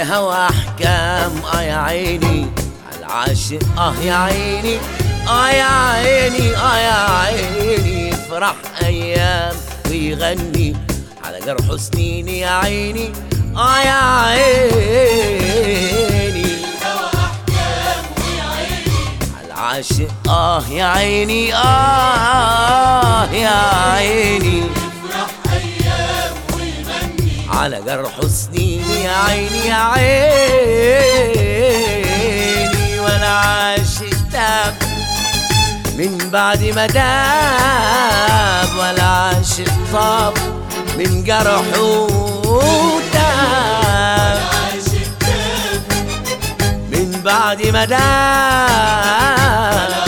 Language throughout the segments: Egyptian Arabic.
للهوى احكام اه يا عيني عالعاشق اه يا عيني اه يا عيني اه يا عيني يفرح ايام ويغني على جرح سنين يا عيني اه يا عيني عالعاشق اه يا عيني اه يا عيني على جرح سنين يا عيني يا عيني وانا عاشق تاب من بعد ما داب ولا عاشق طاب من جرحه تاب من بعد ما داب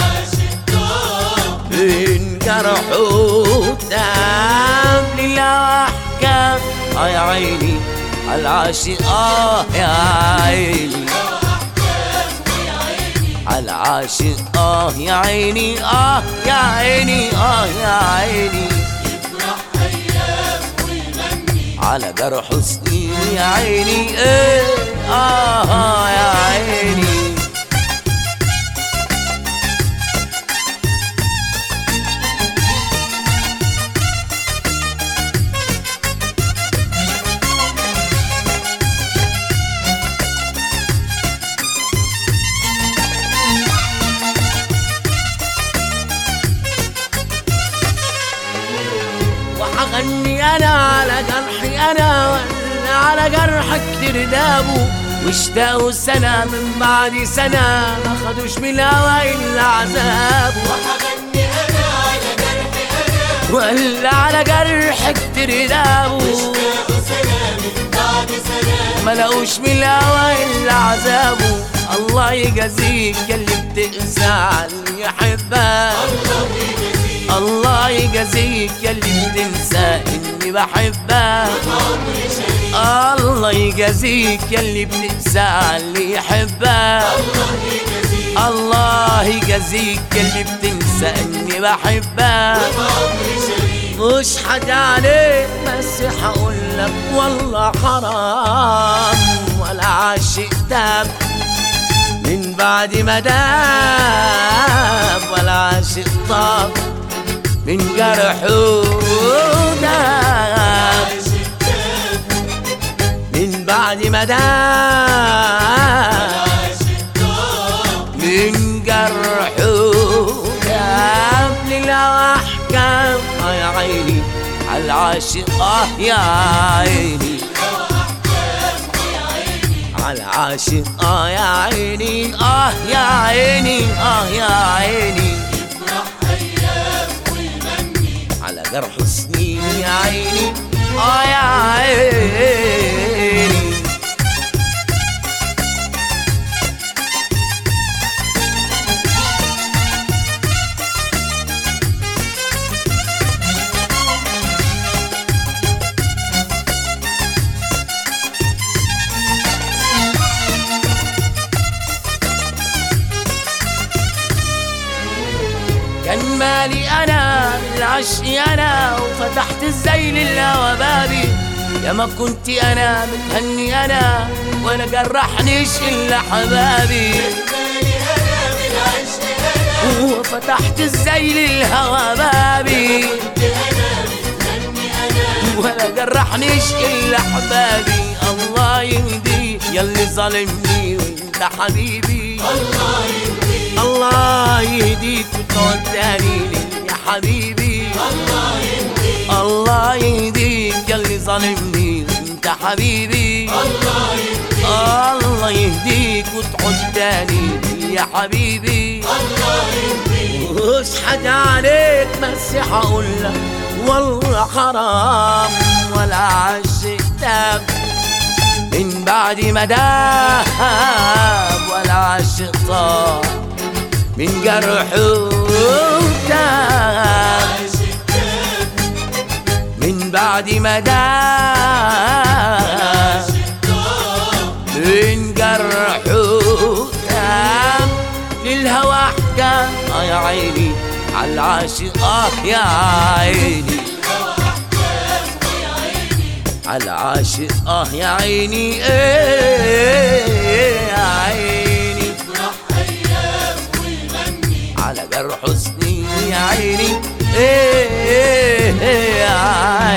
من جرحه تاب لله احكام اه يا عيني العاشق اه يا عيني العاشق اه يا عيني اه يا عيني اه يا عيني على جرح سنين يا عيني ايه اه يا عيني وحغني انا على جرحي انا ولا على جرحك تردابه واشتاقوا سنة من بعد سنة ما خدوش من الهوى إلا عذابه وحغني انا على جرحي انا ولا على جرحك تردابه واشتاقوا سلام بعد سلام ما لقوش من الهوى إلا عذابه الله يجازيك ياللي بتقسى على اللي يحبك الله يجزيك الله يجازيك ياللي بتنسى اني بحبك عمري شريك الله يجازيك ياللي بتنسى على اللي يحبك الله يجزيك الله يجازيك ياللي بتنسى اني بحبك عمري شريك مش حد عليك بس هقولك والله حرام ولا عاشق تاب من بعد ما داب ولا عاشق طاب من جرحه داب من بعد ما داب من جرحه داب لله احكام اه يا عيني عالعاشق اه يا عيني عالعاشق اه يا عيني اه يا عيني اه يا عيني على جرح سنين يا عيني اه يا عيني كان مالي انا بالعشق انا وفتحت ازاي للهوى بابي يا ما كنت انا متهني انا ولا جرحنيش الا حبابي مالي انا بالعشق انا وفتحت ازاي للهوى بابي كنت انا متهني انا ولا جرحنيش الا حبابي الله يهدي ياللي ظالمني وانت حبيبي الله يهديك الله يهديك وتقعد تاني لي يا حبيبي الله يهديك الله يهديك ياللي ظالمني وانت حبيبي الله يهديك الله يهديك وتعود تاني لي يا حبيبي الله يهديك مش حاجة عليك بس هقولك والله حرام ولا عاشق تاب من بعد ما داب ولا عاشق طاب من جرحه تاب من بعد ما داب من جرحه تاب للهوى احكام اه يا عيني عالعاشق اه يا عيني على العاشق اه يا عيني ايه يا عيني يفرح أيام ويغني على جرح سنين يا عيني ايه يا